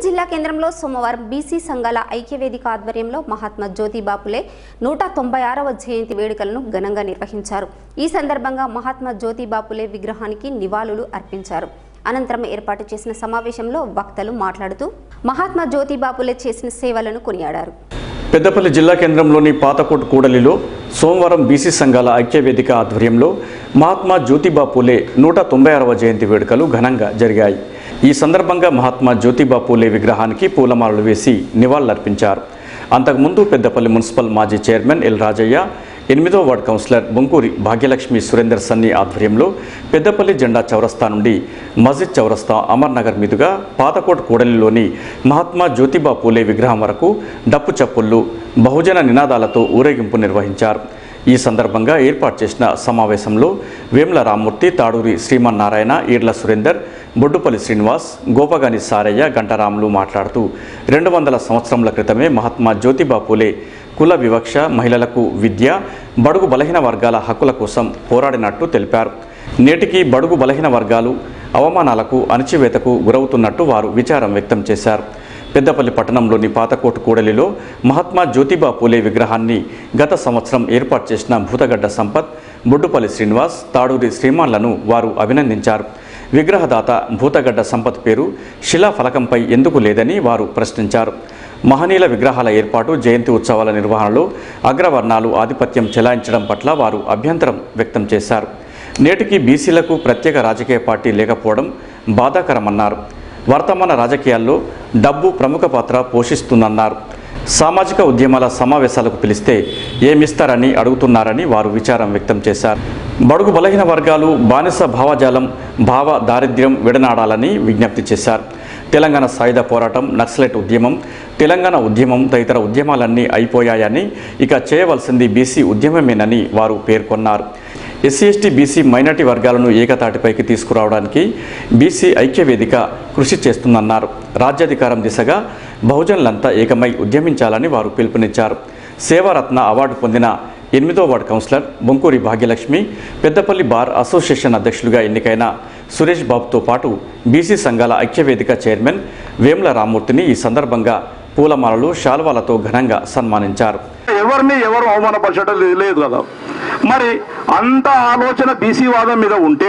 జిల్లా కేంద్రంలో సోమవారం బీసీ సంఘాల ఐక్యవేదిక ఆధ్వర్యంలో మహాత్మా జ్యోతిబాపులే నూట తొంభై ఆరవ జయంతి వేడుకలను ఘనంగా నిర్వహించారు ఈ సందర్భంగా మహాత్మా జ్యోతిబాపులే విగ్రహానికి నివాళులు అర్పించారు అనంతరం ఏర్పాటు చేసిన సమావేశంలో వక్తలు మాట్లాడుతూ మహాత్మా జ్యోతిబాపులే చేసిన సేవలను కొనియాడారు పెద్దపల్లి జిల్లా కేంద్రంలోని పాతకోట్ కూడలిలో సోమవారం బీసీ సంఘాల ఐక్యవేదిక ఆధ్వర్యంలో మహాత్మా జ్యోతిబా పూలే నూట తొంభై ఆరవ జయంతి వేడుకలు ఘనంగా జరిగాయి ఈ సందర్భంగా మహాత్మా జ్యోతిబా పూలే విగ్రహానికి పూలమాలలు వేసి నివాళులర్పించారు అంతకుముందు పెద్దపల్లి మున్సిపల్ మాజీ చైర్మన్ ఎల్ రాజయ్య ఎనిమిదో వార్డు కౌన్సిలర్ బొంకూరి భాగ్యలక్ష్మి సురేందర్ సన్ని ఆధ్వర్యంలో పెద్దపల్లి జెండా చౌరస్తా నుండి మస్జిద్ చౌరస్తా అమర్నగర్ మీదుగా పాతకోట్ కూడలిలోని మహాత్మా జ్యోతిబా పూలే విగ్రహం వరకు డప్పు చప్పుళ్ళు బహుజన నినాదాలతో ఊరేగింపు నిర్వహించారు ఈ సందర్భంగా ఏర్పాటు చేసిన సమావేశంలో వేముల రామ్మూర్తి తాడూరి శ్రీమన్నారాయణ ఈర్ల సురేందర్ బొడ్డుపల్లి శ్రీనివాస్ గోపగాని సారయ్య గంటరాములు మాట్లాడుతూ రెండు వందల సంవత్సరముల క్రితమే మహాత్మా జ్యోతిబా పూలే కుల వివక్ష మహిళలకు విద్య బడుగు బలహీన వర్గాల హక్కుల కోసం పోరాడినట్టు తెలిపారు నేటికి బడుగు బలహీన వర్గాలు అవమానాలకు అణచివేతకు గురవుతున్నట్టు వారు విచారం వ్యక్తం చేశారు పెద్దపల్లి పట్టణంలోని పాతకోట కూడలిలో మహాత్మా జ్యోతిబా పూలే విగ్రహాన్ని గత సంవత్సరం ఏర్పాటు చేసిన భూతగడ్డ సంపత్ బొడ్డుపల్లి శ్రీనివాస్ తాడూరి శ్రీమాన్లను వారు అభినందించారు విగ్రహదాత భూతగడ్డ సంపత్ పేరు శిలాఫలకంపై ఎందుకు లేదని వారు ప్రశ్నించారు మహనీయుల విగ్రహాల ఏర్పాటు జయంతి ఉత్సవాల నిర్వహణలో అగ్రవర్ణాలు ఆధిపత్యం చెలాయించడం పట్ల వారు అభ్యంతరం వ్యక్తం చేశారు నేటికి బీసీలకు ప్రత్యేక రాజకీయ పార్టీ లేకపోవడం బాధాకరమన్నారు వర్తమాన రాజకీయాల్లో డబ్బు ప్రముఖ పాత్ర పోషిస్తుందన్నారు సామాజిక ఉద్యమాల సమావేశాలకు పిలిస్తే ఏమిస్తారని అడుగుతున్నారని వారు విచారం వ్యక్తం చేశారు బడుగు బలహీన వర్గాలు బానిస భావజాలం భావ దారిద్ర్యం విడనాడాలని విజ్ఞప్తి చేశారు తెలంగాణ సాయుధ పోరాటం నక్సలైట్ ఉద్యమం తెలంగాణ ఉద్యమం తదితర ఉద్యమాలన్నీ అయిపోయాయని ఇక చేయవలసింది బీసీ ఉద్యమమేనని వారు పేర్కొన్నారు ఎస్సీ ఎస్టీ బీసీ మైనార్టీ వర్గాలను ఏకతాటిపైకి తీసుకురావడానికి బీసీ ఐక్యవేదిక కృషి చేస్తుందన్నారు రాజ్యాధికారం దిశగా బహుజనులంతా ఏకమై ఉద్యమించాలని వారు పిలుపునిచ్చారు సేవారత్న అవార్డు పొందిన ఎనిమిదో ward councillor Bonkuri Bhagyalakshmi Peddapalli bar association అధ్యక్షులుగా ఎన్నికైన సురేష్ బాబుతో పాటు బీసీ సంఘాల ఐక్యవేదిక చైర్మన్ వేముల రామ్మూర్తిని ఈ సందర్భంగా పూలమాలలు శాల్వాలతో ఘనంగా సన్మానించారు ఎవరిని ఎవరు అవమానపరచడం లే- లేదు కదా మరి అంత ఆలోచన బీసీ వాదం మీద ఉంటే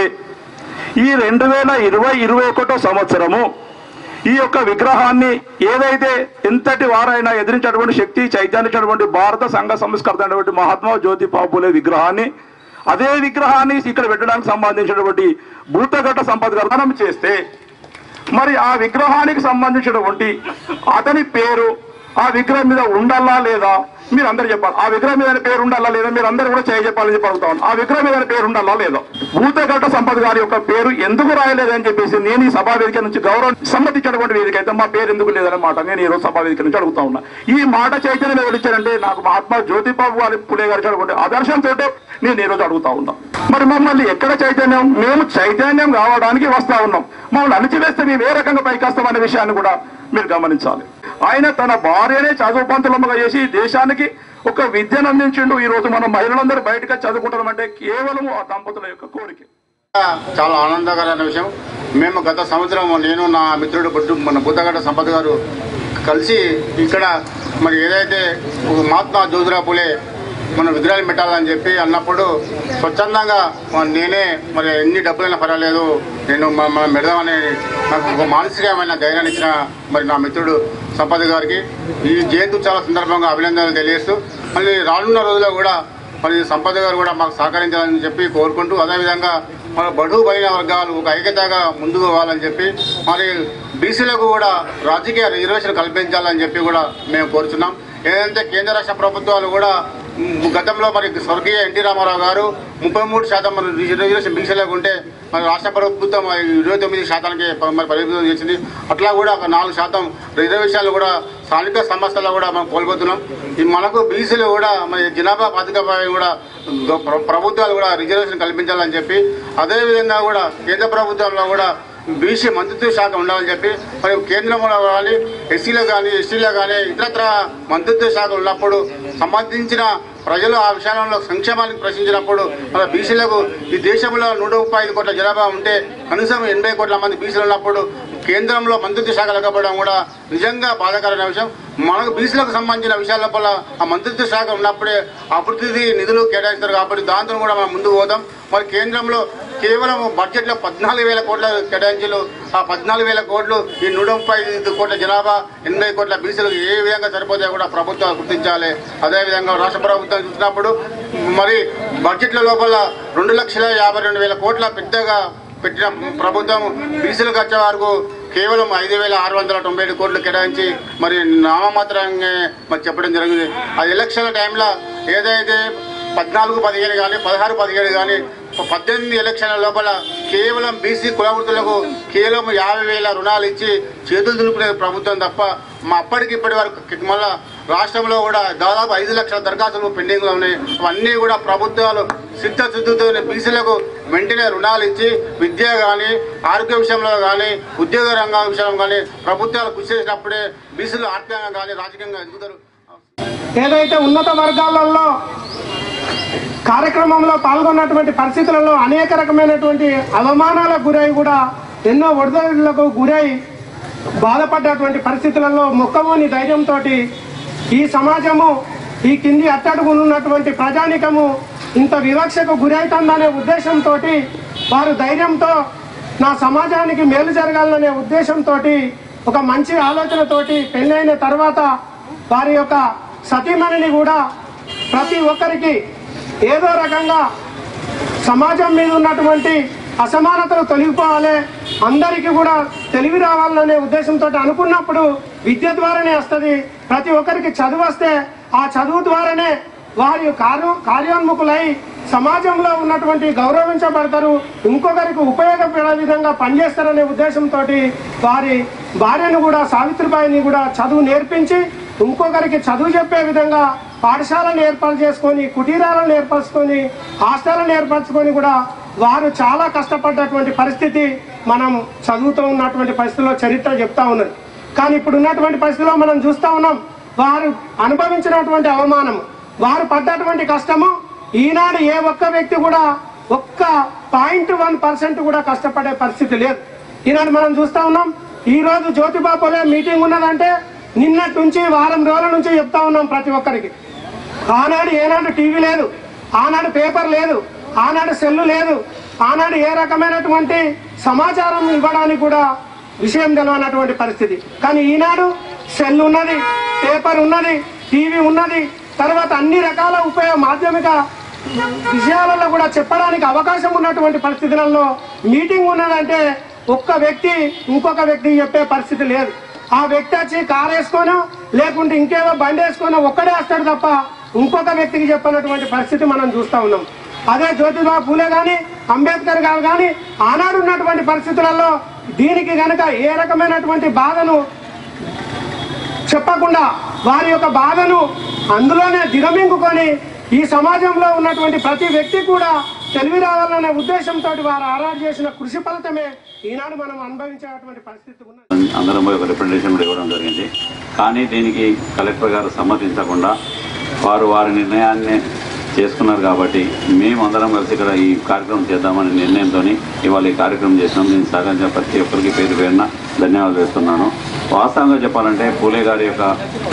ఈ రెండు వేల ఇరవై ఇరవై ఒకటో సంవత్సరము ఈ యొక్క విగ్రహాన్ని ఏదైతే ఎంతటి వారైనా ఎదిరించినటువంటి శక్తి చైతన్యటువంటి భారత సంఘ సంస్కృత అయినటువంటి మహాత్మా జ్యోతి పాపులే విగ్రహాన్ని అదే విగ్రహాన్ని ఇక్కడ పెట్టడానికి సంబంధించినటువంటి భూతఘట సంపద గర్భనం చేస్తే మరి ఆ విగ్రహానికి సంబంధించినటువంటి అతని పేరు ఆ విగ్రహం మీద ఉండాలా లేదా మీరు అందరు చెప్పాలి ఆ విగ్రహం మీద పేరు ఉండాలా లేదా మీరు అందరు కూడా చేయ చెప్పాలని చెప్పి అడుగుతాను ఆ విగ్రహం మీద పేరు ఉండాలా లేదా భూతగడ్డ సంపద గారి యొక్క పేరు ఎందుకు రాయలేదని చెప్పేసి నేను ఈ సభా వేదిక నుంచి గౌరవం సమ్మతించినటువంటి వేదిక అయితే మా పేరు ఎందుకు లేదనే మాట నేను ఈ రోజు సభా వేదిక నుంచి అడుగుతా ఉన్నా ఈ మాట చైతన్యం ఎవరు ఇచ్చారంటే నాకు మహాత్మా జ్యోతిబాబు గారి పులే గారు ఇచ్చినటువంటి ఆదర్శంతో నేను ఈ రోజు అడుగుతా ఉన్నా మరి మమ్మల్ని ఎక్కడ చైతన్యం మేము చైతన్యం కావడానికి వస్తా ఉన్నాం మమ్మల్ని అణిచివేస్తే మేము ఏ రకంగా పైకి వస్తామనే విషయాన్ని కూడా మీరు గమనించాలి ఆయన తన భార్యనే చదువు పంతులమ్మగా చేసి ఈ దేశానికి ఒక విద్యను అందించిండు ఈ రోజు మనం మహిళలందరూ బయటకు వచ్చి చదువుకుంటామంటే కేవలం ఆ దంపతుల యొక్క కోరిక చాలా ఆనందకరమైన విషయం మేము గత సంవత్సరం నేను నా మిత్రుడు బొడ్డు మన బుద్ధగడ్డ సంపత్ గారు కలిసి ఇక్కడ మరి ఏదైతే ఒక మహాత్మా జ్యోతిరావు పూలే మన విగ్రహాలు పెట్టాలని చెప్పి అన్నప్పుడు స్వచ్ఛందంగా మరి నేనే మరి ఎన్ని డబ్బులైనా పర్వాలేదు నేను మ- మనం పెడదామని నాకు ఒక మానసికమైన ధైర్యాన్ని ఇచ్చిన మరి నా మిత్రుడు సంపత్ గారికి ఈ జయంతి ఉత్సవాల సందర్భంగా అభినందనలు తెలియజేస్తూ మళ్ళీ రానున్న రోజుల్లో కూడా మరి సంపద గారు కూడా మాకు సహకరించాలని చెప్పి కోరుకుంటూ అదేవిధంగా మన బడుగు బలిన వర్గాలు ఒక ఐక్యతగా ముందుకు పోవాలని చెప్పి మరి బీసీలకు కూడా రాజకీయ రిజర్వేషన్ కల్పించాలని చెప్పి కూడా మేము కోరుతున్నాం ఏదంటే కేంద్ర రాష్ట్ర ప్రభుత్వాలు కూడా మ్, గతంలో మరి స్వర్గీయ ఎన్టీ రామారావు గారు ముప్పై మూడు శాతం మన రిజర్వేషన్ బీసీలకు ఉంటే మరి రాష్ట్ర ప్రభుత్వం మరి ఇరవై తొమ్మిది శాతానికి ప- మరి పరిమితం చేసింది అట్లా కూడా ఒక నాలుగు శాతం రిజర్వేషన్లు కూడా స్థానిక సంస్థల్లో కూడా మనం కోల్పోతున్నాం ఈ మనకు బీసీలు కూడా మరి జనాభా పథకంపై కూడా గ- ప్ర- ప్రభుత్వాలు కూడా రిజర్వేషన్ కల్పించాలని చెప్పి అదేవిధంగా కూడా కేంద్ర ప్రభుత్వంలో కూడా బీసీ మంత్రిత్వ శాఖ ఉండాలని చెప్పి మరి కేంద్రంలో కానీ ఎస్సీలో కానీ ఎస్టీలో కానీ ఇతరత్ర మంత్రిత్వ శాఖ ఉన్నప్పుడు సంబంధించిన ప్రజలు ఆ విషయంలో సంక్షేమానికి ప్రశ్నించినప్పుడు మన బీసీలకు ఈ దేశంలో నూట ముప్పై ఐదు కోట్ల జనాభా ఉంటే కనీసం ఎనభై కోట్ల మంది బీసీలు ఉన్నప్పుడు కేంద్రంలో మంత్రిత్వ శాఖ లేకపోవడం కూడా నిజంగా బాధాకరమైన విషయం మనకు బీసీలకు సంబంధించిన విషయాల లోపల ఆ మంత్రిత్వ శాఖ ఉన్నప్పుడే అభివృద్ధి నిధులు కేటాయిస్తారు కాబట్టి దాంతో కూడా మనం ముందుకు పోదాం మరి కేంద్రంలో కేవలం బడ్జెట్లో పద్నాలుగు వేల కోట్ల కేటాయించారు ఆ పద్నాలుగు వేల కోట్లు ఈ నూట ముప్పై ఐదు కోట్ల జనాభా ఎనభై కోట్ల బీసీలకు ఏ విధంగా సరిపోతాయో కూడా ప్రభుత్వం గుర్తించాలి అదేవిధంగా రాష్ట్ర ప్రభుత్వం చూసినప్పుడు మరి బడ్జెట్ల లోపల రెండు లక్షల యాభై రెండు వేల కోట్ల పెద్దగా పెట్టిన ప్రభుత్వం బీసీలకు వచ్చే వరకు కేవలం ఐదు వేల ఆరు వందల తొంభై ఏడు కోట్లు కేటాయించి మరి నామమాత్రంగా మరి చెప్పడం జరిగింది ఆ ఎలక్షన్ల టైంలో ఏదైతే పద్నాలుగు పదిహేను కానీ పదహారు పదిహేడు కానీ పద్దెనిమిది ఎలక్షన్ల లోపల కేవలం బీసీ కులవృత్తులకు కేవలం యాభై వేల రుణాలు ఇచ్చి చేతులు దులుపునే ప్రభుత్వం తప్ప మా అప్పటికి ఇప్పటి వరకు మళ్ళా రాష్ట్రంలో కూడా దాదాపు ఐదు లక్షల దరఖాస్తులు పెండింగ్లో ఉన్నాయి అవన్నీ కూడా ప్రభుత్వాలు సిద్ధశుద్ధితో బీసీలకు వెంటనే రుణాలు ఇచ్చి విద్య కానీ ఆరోగ్య విషయంలో కానీ ఉద్యోగ రంగం విషయంలో కానీ ప్రభుత్వాలు కృషి చేసినప్పుడే బీసీలు ఆర్థికంగా కానీ రాజకీయంగా ఎదుగుతారు ఏదైతే ఉన్నత వర్గాలలో కార్యక్రమంలో పాల్గొన్నటువంటి పరిస్థితులలో అనేక రకమైనటువంటి అవమానాలకు గురై కూడా ఎన్నో ఒడిదొడులకు గురై బాధపడ్డటువంటి పరిస్థితులలో మొక్కమోని ధైర్యంతో ఈ సమాజము ఈ కింది అట్టడుగునున్నటువంటి ప్రజానికము ఇంత వివక్షకు గురైతుందనే ఉద్దేశంతో వారు ధైర్యంతో నా సమాజానికి మేలు జరగాలనే ఉద్దేశంతో ఒక మంచి ఆలోచనతోటి పెళ్ళైన తర్వాత వారి యొక్క సతీమణిని కూడా ప్రతి ఒక్కరికి ఏదో రకంగా సమాజం మీద ఉన్నటువంటి అసమానతలు తొలగిపోవాలి అందరికీ కూడా తెలివి రావాలనే ఉద్దేశంతో అనుకున్నప్పుడు విద్య ద్వారానే వస్తుంది ప్రతి ఒక్కరికి చదువు వస్తే ఆ చదువు ద్వారానే వారి కార్య కార్యోన్ముఖులై సమాజంలో ఉన్నటువంటి గౌరవించబడతారు ఇంకొకరికి ఉపయోగపడే విధంగా పనిచేస్తారనే ఉద్దేశంతో వారి భార్యను కూడా సావిత్రిబాయిని కూడా చదువు నేర్పించి ఇంకొకరికి చదువు చెప్పే విధంగా పాఠశాలను ఏర్పాటు చేసుకొని కుటీరాలను ఏర్పరచుకొని హాస్టళ్లను ఏర్పరచుకొని కూడా వారు చాలా కష్టపడ్డటువంటి పరిస్థితి మనం చదువుతూ ఉన్నటువంటి పరిస్థితిలో చరిత్ర చెప్తా ఉన్నది కానీ ఇప్పుడు ఉన్నటువంటి పరిస్థితిలో మనం చూస్తా ఉన్నాం వారు అనుభవించినటువంటి అవమానం వారు పడ్డటువంటి కష్టము ఈనాడు ఏ ఒక్క వ్యక్తి కూడా ఒక్క పాయింట్ వన్ పర్సెంట్ కూడా కష్టపడే పరిస్థితి లేదు ఈనాడు మనం చూస్తా ఉన్నాం ఈ రోజు జ్యోతిబా పొలే మీటింగ్ ఉన్నదంటే నిన్నటి నుంచి వారం రోజుల నుంచి చెప్తా ఉన్నాం ప్రతి ఒక్కరికి ఆనాడు ఏనాడు టీవీ లేదు ఆనాడు పేపర్ లేదు ఆనాడు సెల్లు లేదు ఆనాడు ఏ రకమైనటువంటి సమాచారం ఇవ్వడానికి కూడా విషయం తెలియనటువంటి పరిస్థితి కానీ ఈనాడు సెల్ ఉన్నది పేపర్ ఉన్నది టీవీ ఉన్నది తర్వాత అన్ని రకాల ఉపయోగ మాధ్యమిక విషయాలలో కూడా చెప్పడానికి అవకాశం ఉన్నటువంటి పరిస్థితులలో మీటింగ్ ఉన్నదంటే ఒక్క వ్యక్తి ఇంకొక వ్యక్తికి చెప్పే పరిస్థితి లేదు ఆ వ్యక్తి వచ్చి కారు వేసుకోనో లేకుంటే ఇంకేదో బండి వేసుకోనో ఒక్కడే వస్తాడు తప్ప ఇంకొక వ్యక్తికి చెప్పినటువంటి పరిస్థితి మనం చూస్తా ఉన్నాం అదే జ్యోతిబా పూలే గాని అంబేద్కర్ గారు గాని ఆనాడు ఉన్నటువంటి పరిస్థితులలో దీనికి గనక ఏ రకమైనటువంటి బాధను చెప్పకుండా వారి యొక్క బాధను అందులోనే దిగమింగుకొని ఈ సమాజంలో ఉన్నటువంటి ప్రతి వ్యక్తి కూడా తెలివి రావాలనే ఉద్దేశంతో వారు ఆరాధన చేసిన కృషి ఫలితమే ఈనాడు మనం అనుభవించేటువంటి పరిస్థితి ఉన్నది అందరం పోయి ఒక రిప్రజెంటేషన్ కూడా ఇవ్వడం జరిగింది కానీ దీనికి కలెక్టర్ గారు సమ్మతించకుండా వారు వారి నిర్ణయాన్ని చేసుకున్నారు కాబట్టి మేము అందరం కలిసి ఇక్కడ ఈ కార్యక్రమం చేద్దామనే నిర్ణయంతో ఇవాళ ఈ కార్యక్రమం చేసినాం నేను సహకరించిన ప్రతి ఒక్కరికి పేరు పేరున ధన్యవాదాలు చేస్తున్నాను వాస్తవంగా చెప్పాలంటే పూలే గారి యొక్క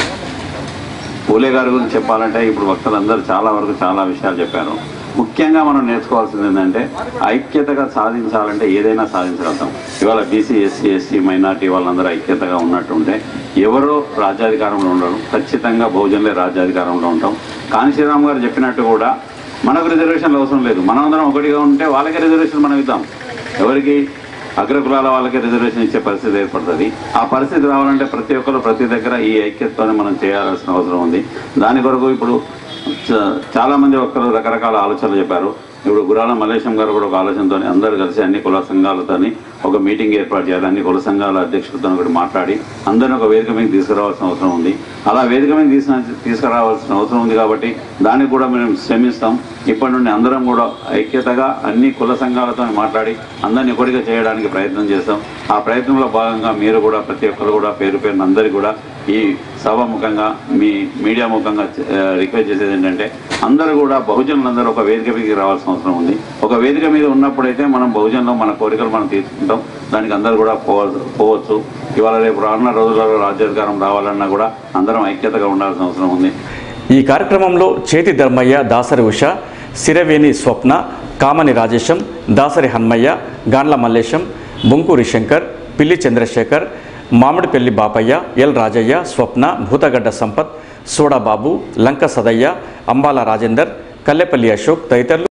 పూలే గారి గురించి చెప్పాలంటే ఇప్పుడు భక్తులందరూ చాలా వరకు చాలా విషయాలు చెప్పారు ముఖ్యంగా మనం నేర్చుకోవాల్సింది ఏంటంటే ఐక్యతగా సాధించాలంటే ఏదైనా సాధించగలుగుతాం ఇవాళ బీసీ ఎస్సీ ఎస్సీ మైనార్టీ వాళ్ళందరూ ఐక్యతగా ఉన్నట్టుంటే ఎవరో రాజ్యాధికారంలో ఉండరు ఖచ్చితంగా బహుజనులే రాజ్యాధికారంలో ఉంటాం కాంశీరామ్ గారు చెప్పినట్టు కూడా మనకు రిజర్వేషన్లు అవసరం లేదు మనమందరం ఒకటిగా ఉంటే వాళ్ళకి రిజర్వేషన్ మనం ఇద్దాం ఎవరికి అగ్రకులాల వాళ్ళకి రిజర్వేషన్ ఇచ్చే పరిస్థితి ఏర్పడుతుంది ఆ పరిస్థితి రావాలంటే ప్రతి ఒక్కరు ప్రతి దగ్గర ఈ ఐక్యతతోనే మనం చేయాల్సిన అవసరం ఉంది దాని కొరకు ఇప్పుడు చ- చాలా మంది ఒక్కరు రకరకాల ఆలోచనలు చెప్పారు ఇప్పుడు గురాల మల్లేశం గారు కూడా ఒక ఆలోచనతో అందరూ కలిసి అన్ని కుల సంఘాలతోని ఒక మీటింగ్ ఏర్పాటు చేయాలి అన్ని కుల సంఘాల అధ్యక్షులతో కూడా మాట్లాడి అందరిని ఒక వేదిక మీద తీసుకురావాల్సిన అవసరం ఉంది అలా వేదిక మీద తీసిన తీసుకురావాల్సిన అవసరం ఉంది కాబట్టి దానికి కూడా మేము శ్రమిస్తాం ఇప్పటి నుండి అందరం కూడా ఐక్యతగా అన్ని కుల సంఘాలతో మాట్లాడి అందరిని ఒకటిగా చేయడానికి ప్రయత్నం చేస్తాం ఆ ప్రయత్నంలో భాగంగా మీరు కూడా ప్రతి ఒక్కరు కూడా పేరు పేరున అందరికీ కూడా ఈ సభ ముఖంగా మీ మీడియా ముఖంగా ఆ, రిక్వెస్ట్ చేసేది ఏంటంటే అందరూ కూడా బహుజనులందరూ ఒక వేదిక మీదకి రావాల్సిన అవసరం ఉంది ఒక వేదిక మీద ఉన్నప్పుడైతే మనం బహుజనులు మన కోరికలు మనం తీర్చుకుంటాం దానికి అందరూ కూడా పోవచ్చు పోవచ్చు ఇవాళ రేపు రానున్న రోజులలో రాజ్యాధికారం రావాలన్నా కూడా అందరం ఐక్యతగా ఉండాల్సిన అవసరం ఉంది ఈ కార్యక్రమంలో చేతి ధర్మయ్య దాసరి ఉష సిరవేణి స్వప్న కామని రాజేశం దాసరి హన్మయ్య గాండ్ల మల్లేశం బొంకూరి శంకర్ పిల్లి చంద్రశేఖర్ మామిడిపెల్లి బాపయ్య ఎల్ రాజయ్య స్వప్న భూతగడ్డ సంపత్ సోడాబాబు లంక సదయ్య అంబాల రాజేందర్ కల్లెపల్లి అశోక్ తదితరులు